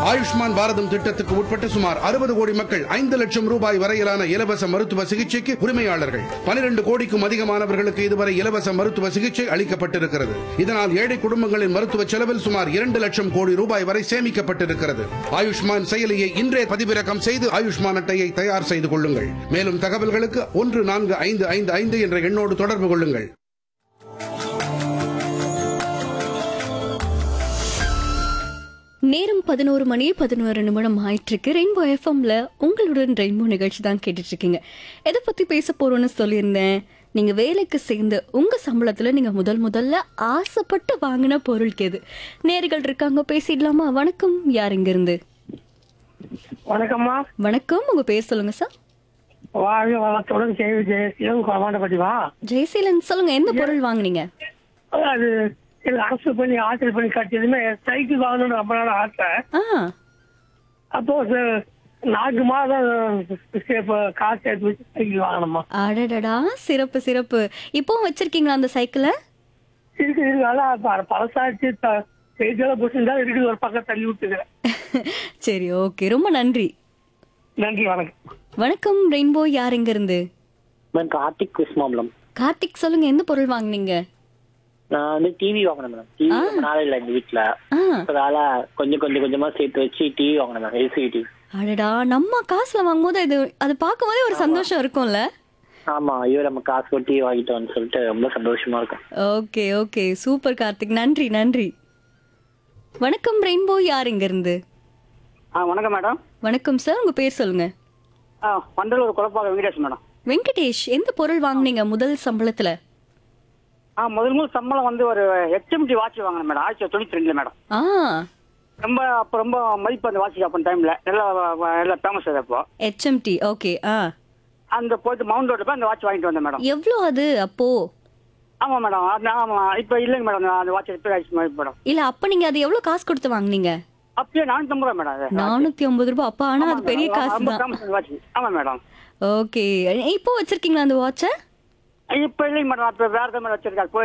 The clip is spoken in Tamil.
ஆயுஷ்மான் பாரதம் திட்டத்துக்கு உட்பட்ட சுமார் அறுபது கோடி மக்கள் ஐந்து லட்சம் ரூபாய் வரையிலான இலவச மருத்துவ சிகிச்சைக்கு உரிமையாளர்கள் பனிரெண்டு கோடிக்கும் அதிகமானவர்களுக்கு இதுவரை இலவச மருத்துவ சிகிச்சை அளிக்கப்பட்டிருக்கிறது இதனால் ஏழை குடும்பங்களின் மருத்துவ செலவில் சுமார் இரண்டு லட்சம் கோடி ரூபாய் வரை சேமிக்கப்பட்டிருக்கிறது ஆயுஷ்மான் செயலியை இன்றே பதிவிறக்கம் செய்து ஆயுஷ்மான் அட்டையை தயார் செய்து கொள்ளுங்கள் மேலும் தகவல்களுக்கு ஒன்று நான்கு ஐந்து ஐந்து ஐந்து என்ற எண்ணோடு தொடர்பு கொள்ளுங்கள் நேரம் பதினோரு மணி பதினோரு நிமிடம் ஆயிட்டிருக்கு ரெயின்போ எஃப்எம்ல உங்களுடன் ரெயின்போ நிகழ்ச்சி தான் கேட்டுட்டு இருக்கீங்க எதை பத்தி பேச போறோம்னு சொல்லியிருந்தேன் நீங்க வேலைக்கு சேர்ந்து உங்க சம்பளத்துல நீங்க முதல் முதல்ல ஆசைப்பட்டு வாங்கின பொருளுக்கு எது நேர்கள் இருக்காங்க பேசிடலாமா வணக்கம் யார் இங்க இருந்து வணக்கம்மா வணக்கம் உங்க பேர் சொல்லுங்க சார் வாழ்க வளத்துடன் கேள்வி ஜெயசீலம் கொமாண்டப்பட்டிவா ஜெயசீலன் சொல்லுங்க எந்த பொருள் வாங்குனீங்க அது எனக்கு அரசு பண்ணி ஆசிரியர் பண்ணி கட்டியதுமே சைக்கிள் வாங்கணும்னு ரொம்ப நாள் ஆசை ஆ அப்போ ஒரு நான்கு மாதம் இப்ப காசு எடுத்து வச்சு சைக்கிள் வாங்கணுமா அடடடா சிறப்பு சிறப்பு இப்போவும் வச்சிருக்கீங்களா அந்த சைக்கிளை இருக்கு இருக்கு அதான் ப- பழசாச்சு சைக்கிள் புடிச்சிருந்தா இருக்குது ஒரு பக்கம் தள்ளி விட்டுக்கிறேன் சரி ஓகே ரொம்ப நன்றி நன்றி வணக்கம் வணக்கம் ரெயின்போ யார் இங்க இருந்து மேம் கார்த்திக் கிருஷ்ணாமலம் கார்த்திக் சொல்லுங்க எந்த பொருள் வாங்குனீங்க நான் வந்து டிவி வாங்கினேன் மேடம் டிவி ரொம்ப நாள் இல்லை எங்க வீட்டுல ஆ அதனால கொஞ்சம் கொஞ்சம் கொஞ்சமா சேர்த்து வச்சு டிவி வாங்கினேன் மேம் எல்சிடி டிவி அடடா நம்ம காசுல வாங்கும்போது இது அது பார்க்கும்போதே ஒரு சந்தோஷம் இருக்கும்ல ஆமா ஐயோ நம்ம காசு போட்டு டிவி வாங்கிட்டோம்னு சொல்லிட்டு ரொம்ப சந்தோஷமா இருக்கும் ஓகே ஓகே சூப்பர் கார்த்திக் நன்றி நன்றி வணக்கம் ரெயின்போ யார் இங்க இருந்து ஆ வணக்கம் மேடம் வணக்கம் சார் உங்க பேர் சொல்லுங்க ஆ வண்டலூர் குழப்பாக வெங்கடேஷ் மேடம் வெங்கடேஷ் எந்த பொருள் வாங்குனீங்க முதல் சம்பளத்துல ஆ முதல் முதல் சம்பளம் வந்து ஒரு ஹெச்எம்டி வாட்ச் வாங்கினேன் மேடம் ஆயிரத்தி தொண்ணூத்தி ரெண்டுல மேடம் ஆ ரொம்ப அப்போ ரொம்ப மதிப்பு அந்த வாட்ச் அப்போ டைம்ல நல்லா வ- நல்லா ஃபேமஸ் அது அப்போ ஹெச்எம்டி ஓகே ஆ அந்த போயிட்டு மவுண்ட் ரோடு போய் அந்த வாட்ச் வாங்கிட்டு வந்தேன் மேடம் எவ்வளோ அது அப்போ ஆமா மேடம் அது ஆமா இப்போ இல்லைங்க மேடம் அந்த வாட்ச் ரிப்பேர் ஆயிடுச்சு மேடம் இல்ல அப்ப நீங்க அது எவ்வளவு காசு கொடுத்து வாங்குனீங்க அப்பயே நானூத்தி ரூபா மேடம் அது நானூத்தி ஐம்பது ரூபாய் அப்ப ஆனா அது பெரிய ஆமா, காசு ரொம்ப தான் ஃபேமஸ் வாட்ச் ஆமா மேடம் ஓகே இப்போ வச்சிருக்கீங்களா அந்த வாட்சை இப்போ இல்லைங்க மேடம் அப்போ வேற தான் மேடம் வச்சிருக்காரு போய்